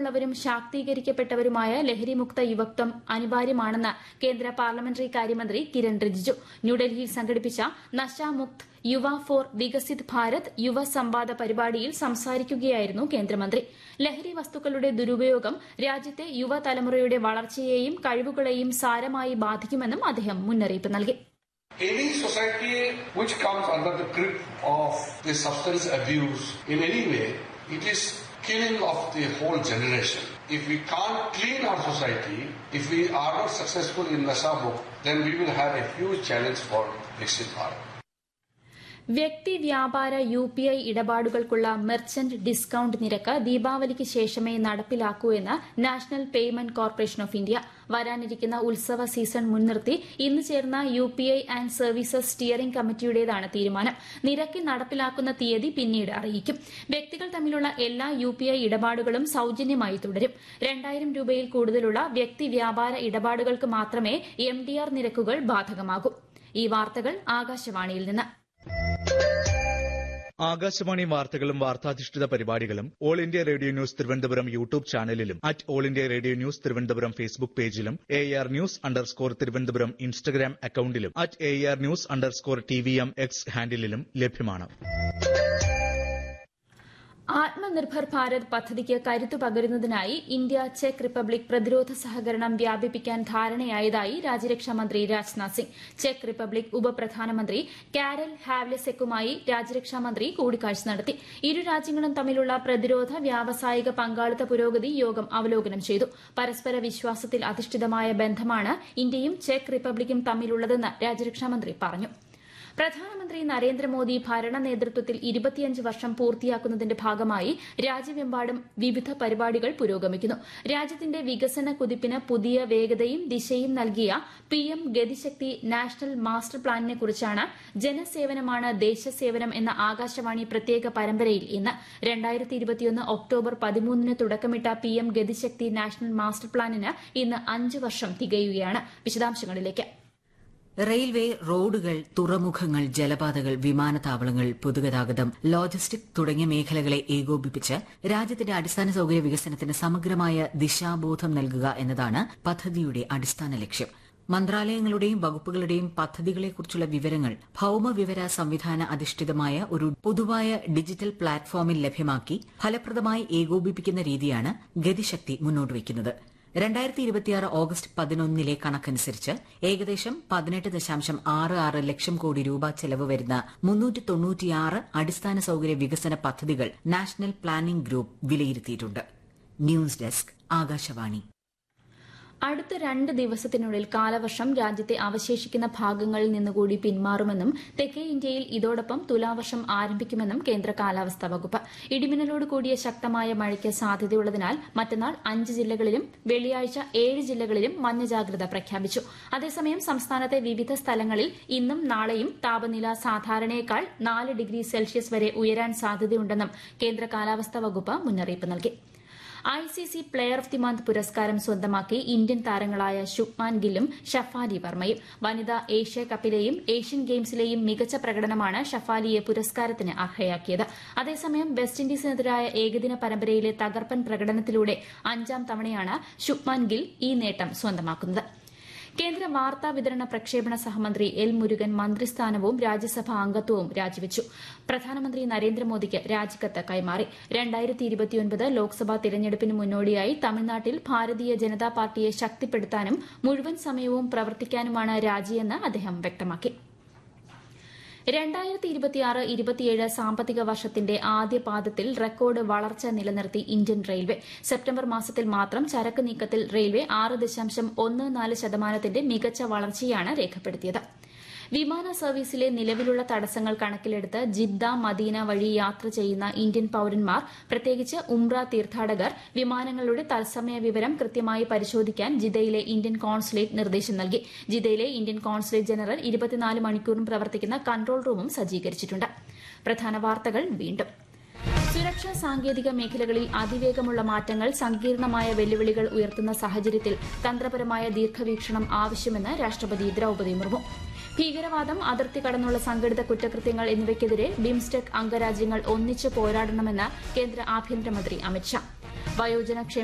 ബോധമുള്ളവരും ശാക്തീകരിക്കപ്പെട്ടവരുമായ ലഹരിമുക്ത യുവത്വം അനിവാര്യമാണെന്ന് കേന്ദ്ര പാർലമെന്ററി കാര്യമന്ത്രി കിരൺ റിജിജു ന്യൂഡൽഹിയിൽ സംഘടിപ്പിച്ച നശാമുക്ത് യുവ ഫോർ വികസിത് ഭാരത് യുവ സംവാദ പരിപാടിയിൽ സംസാരിക്കുകയായിരുന്നു കേന്ദ്രമന്ത്രി ലഹരി വസ്തുക്കളുടെ ദുരുപയോഗം രാജ്യത്തെ യുവതലമുറയുടെ വളർച്ചയെയും കഴിവുകളെയും സാരമായി ബാധിക്കുമെന്നും അദ്ദേഹം മുന്നറിയിപ്പ് നൽകി Any society which comes under the grip of the substance abuse in any way, it is killing of the whole generation. If we can't clean our society, if we are not successful in Nasabuk, then we will have a huge challenge for Viksit Bharat. വ്യക്തി വ്യാപാര U P I ഇടപാടുകൾക്കുള്ള merchant discount നിരക്ക് ദീപാവലിക്ക് ശേഷമേ നടപ്പിലാക്കൂ എന്ന് national payment corporation of India വരാനിരിക്കുന്ന ഉത്സവ സീസൺ മുൻനിർത്തി ഇന്ന് ചേർന്ന U P I and services steering കമ്മിറ്റിയുടേതാണ് തീരുമാനം നിരക്ക് നടപ്പിലാക്കുന്ന തീയതി പിന്നീട് അറിയിക്കും വ്യക്തികൾ തമ്മിലുള്ള എല്ലാ യു പി ഐ ഇടപാടുകളും സൌജന്യമായി തുടരും രണ്ടായിരം രൂപയിൽ കൂടുതലുള്ള വ്യക്തി വ്യാപാര ഇടപാടുകൾക്ക് മാത്രമേ എം ഡി ആർ നിരക്കുകൾ ബാധകമാകൂ ഈ വാർത്തകൾ ആകാശവാണിയിൽ നിന്ന് ആകാശവാണി വാർത്തകളും വാർത്താധിഷ്ഠിത പരിപാടികളും all India radio news Thiruvananthapuram YouTube ചാനലിലും at all India radio news Thiruvananthapuram Facebook പേജിലും A R news underscore Thiruvananthapuram Instagram അക്കൌണ്ടിലും at A R news underscore T V M X ഹാൻഡിലും ലഭ്യമാണ് ആത്മനിർഭർ ഭാരത് പദ്ധതിക്ക് കരുത്തു പകരുന്നതിനായി ഇന്ത്യ ചെക്ക് റിപ്പബ്ലിക് പ്രതിരോധ സഹകരണം വ്യാപിപ്പിക്കാൻ ധാരണയായതായി രാജ്യരക്ഷാമന്ത്രി രാജ്നാഥ് സിംഗ് ചെക്ക് റിപ്പബ്ലിക് ഉപപ്രധാനമന്ത്രി കാരൽ ഹാവ്ലെസെക്കുമായി രാജ്യരക്ഷാമന്ത്രി കൂടിക്കാഴ്ച നടത്തി ഇരു രാജ്യങ്ങളും തമ്മിലുള്ള പ്രതിരോധ വ്യാവസായിക പങ്കാളിത്ത പുരോഗതി യോഗം അവലോകനം ചെയ്തു പരസ്പര വിശ്വാസത്തിൽ അധിഷ്ഠിതമായ ബന്ധമാണ് ഇന്ത്യയും ചെക്ക് റിപ്പബ്ലിക്കും തമ്മിലുള്ളതെന്ന് രാജ്യരക്ഷാമന്ത്രി പറഞ്ഞു പ്രധാനമന്ത്രി നരേന്ദ്രമോദി ഭരണ നേതൃത്വത്തിൽ ഇരുപത്തിയഞ്ച് വർഷം പൂർത്തിയാക്കുന്നതിന്റെ ഭാഗമായി രാജ്യമെമ്പാടും വിവിധ പരിപാടികൾ പുരോഗമിക്കുന്നു രാജ്യത്തിന്റെ വികസന കുതിപ്പിന് പുതിയ വേഗതയും ദിശയും നൽകിയ പിഎം ഗതിശക്തി നാഷണൽ മാസ്റ്റർ പ്ലാനിനെക്കുറിച്ചാണ് ജനസേവനമാണ് ദേശസേവനം എന്ന ആകാശവാണി പ്രത്യേക പരമ്പരയിൽ ഇന്ന് രണ്ടായിരത്തി ഇരുപത്തിയൊന്ന് ഒക്ടോബർ പതിമൂന്നിന് തുടക്കമിട്ട പിഎം ഗതിശക്തി നാഷണൽ മാസ്റ്റർ പ്ലാനിന് ഇന്ന് അഞ്ച് വർഷം തികയുകയാണ് വിശദാംശങ്ങളിലേക്ക് റെയിൽവേ റോഡുകൾ തുറമുഖങ്ങൾ ജലപാതകൾ വിമാനത്താവളങ്ങൾ പൊതുഗതാഗതം ലോജിസ്റ്റിക് തുടങ്ങിയ മേഖലകളെ ഏകോപിപ്പിച്ച് രാജ്യത്തിന്റെ അടിസ്ഥാന സൌകര്യ വികസനത്തിന് സമഗ്രമായ ദിശാബോധം നൽകുക എന്നതാണ് പദ്ധതിയുടെ അടിസ്ഥാന ലക്ഷ്യം മന്ത്രാലയങ്ങളുടെയും വകുപ്പുകളുടെയും പദ്ധതികളെക്കുറിച്ചുള്ള വിവരങ്ങൾ ഭൌമവിവര സംവിധാന അധിഷ്ഠിതമായ ഒരു പൊതുവായ ഡിജിറ്റൽ പ്ലാറ്റ്ഫോമിൽ ലഭ്യമാക്കി ഫലപ്രദമായി ഏകോപിപ്പിക്കുന്ന രീതിയാണ് ഗതിശക്തി മുന്നോട്ടുവയ്ക്കുന്നത് രണ്ടായിരത്തി ഇരുപത്തിയാറ് ഓഗസ്റ്റ് പതിനൊന്നിലെ കണക്കനുസരിച്ച് ഏകദേശം പതിനെട്ട് ദശാംശം ആറ് ആറ് ലക്ഷം കോടി രൂപ ചെലവ് വരുന്ന മുന്നൂറ്റി തൊണ്ണൂറ്റിയാറ് അടിസ്ഥാന സൌകര്യ വികസന പദ്ധതികൾ നാഷണൽ പ്ലാനിംഗ് ഗ്രൂപ്പ് വിലയിരുത്തിയിട്ടുണ്ട് ന്യൂസ് ഡെസ്ക് ആകാശവാണി അടുത്ത രണ്ട് ദിവസത്തിനുള്ളിൽ കാലവർഷം രാജ്യത്തെ അവശേഷിക്കുന്ന ഭാഗങ്ങളിൽ നിന്നുകൂടി പിന്മാറുമെന്നും തെക്കേ ഇന്ത്യയിൽ ഇതോടൊപ്പം തുലാവർഷം ആരംഭിക്കുമെന്നും കേന്ദ്ര കാലാവസ്ഥാ വകുപ്പ് ഇടിമിന്നലോട് കൂടിയ ശക്തമായ മഴയ്ക്ക് സാധ്യതയുള്ളതിനാൽ മറ്റന്നാൾ അഞ്ച് ജില്ലകളിലും വെള്ളിയാഴ്ച ഏഴ് ജില്ലകളിലും മഞ്ഞ ജാഗ്രത പ്രഖ്യാപിച്ചു അതേസമയം സംസ്ഥാനത്തെ വിവിധ സ്ഥലങ്ങളിൽ ഇന്നും നാളെയും താപനില സാധാരണയേക്കാൾ നാല് ഡിഗ്രി സെൽഷ്യസ് വരെ ഉയരാൻ സാധ്യതയുണ്ടെന്നും കേന്ദ്ര കാലാവസ്ഥാ വകുപ്പ് മുന്നറിയിപ്പ് നൽകി I C C player of the month പുരസ്കാരം സ്വന്തമാക്കി ഇന്ത്യൻ താരങ്ങളായ ശുഭ്മാൻ ഗില്ലും ഷഫാലി വർമ്മയും വനിതാ ഏഷ്യ കപ്പിലെയും ഏഷ്യൻ ഗെയിംസിലെയും മികച്ച പ്രകടനമാണ് ഷഫാലിയെ പുരസ്കാരത്തിന് അർഹയാക്കിയത് അതേസമയം വെസ്റ്റ് ഇൻഡീസിനെതിരായ ഏകദിന പരമ്പരയിലെ തകർപ്പൻ പ്രകടനത്തിലൂടെ അഞ്ചാം തവണയാണ് ശുഭ്മാൻ ഗിൽ ഈ നേട്ടം സ്വന്തമാക്കുന്നത് കേന്ദ്ര വാർത്താ വിതരണ പ്രക്ഷേപണ സഹമന്ത്രി എൽ മുരുകൻ മന്ത്രിസ്ഥാനവും രാജ്യസഭാ അംഗത്വവും രാജിവച്ചു പ്രധാനമന്ത്രി നരേന്ദ്രമോദിക്ക് രാജിക്കത്ത് കൈമാറി രണ്ടായിരത്തി ഇരുപത്തിയൊൻപത് ലോക്സഭാ തിരഞ്ഞെടുപ്പിന് മുന്നോടിയായി തമിഴ്നാട്ടിൽ ഭാരതീയ ജനതാ പാർട്ടിയെ ശക്തിപ്പെടുത്താനും മുഴുവൻ സമയവും പ്രവർത്തിക്കാനുമാണ് രാജിയെന്ന് അദ്ദേഹം വ്യക്തമാക്കി രണ്ടായിരത്തി ഇരുപത്തിയാറ് ഇരുപത്തിയേഴ് സാമ്പത്തിക വർഷത്തിന്റെ ആദ്യ പാദത്തിൽ റെക്കോർഡ് വളർച്ച നിലനിർത്തി ഇന്ത്യൻ റെയിൽവേ സെപ്റ്റംബർ മാസത്തിൽ മാത്രം ചരക്ക് നീക്കത്തിൽ റെയിൽവേ ആറ് ദശാംശം ഒന്ന് നാല് ശതമാനത്തിന്റെ മികച്ച വളർച്ചയാണ് രേഖപ്പെടുത്തിയത് വിമാന സർവീസിലെ നിലവിലുള്ള തടസ്സങ്ങൾ കണക്കിലെടുത്ത് ജിദ്ദ മദീന വഴി യാത്ര ചെയ്യുന്ന ഇന്ത്യൻ പൌരന്മാർ പ്രത്യേകിച്ച് ഉംറ തീർത്ഥാടകർ വിമാനങ്ങളുടെ തത്സമയ വിവരം കൃത്യമായി പരിശോധിക്കാൻ ജിദ്ദയിലെ ഇന്ത്യൻ കോൺസുലേറ്റ് നിർദ്ദേശം നൽകി ജിദ്ദയിലെ ഇന്ത്യൻ കോൺസുലേറ്റ് ജനറൽ ഇരുപത്തിനാല് മണിക്കൂറും പ്രവർത്തിക്കുന്ന കൺട്രോൾ റൂമും സജ്ജീകരിച്ചിട്ടുണ്ട് പ്രധാന വാർത്തകൾ വീണ്ടും സുരക്ഷാ സാങ്കേതിക മേഖലകളിൽ അതിവേഗമുള്ള മാറ്റങ്ങൾ സങ്കീർണമായ വെല്ലുവിളികൾ ഉയർത്തുന്ന സാഹചര്യത്തിൽ തന്ത്രപരമായ ദീർഘവീക്ഷണം ആവശ്യമെന്ന് രാഷ്ട്രപതി ദ്രൌപദി മുർമു ഭീകരവാദം അതിർത്തി കടന്നുള്ള സംഘടിത കുറ്റകൃത്യങ്ങൾ എന്നിവയ്ക്കെതിരെ ബിംസ്റ്റെക് അംഗരാജ്യങ്ങൾ ഒന്നിച്ച് പോരാടണമെന്ന് കേന്ദ്ര ആഭ്യന്തരമന്ത്രി അമിത്ഷാ വയോജന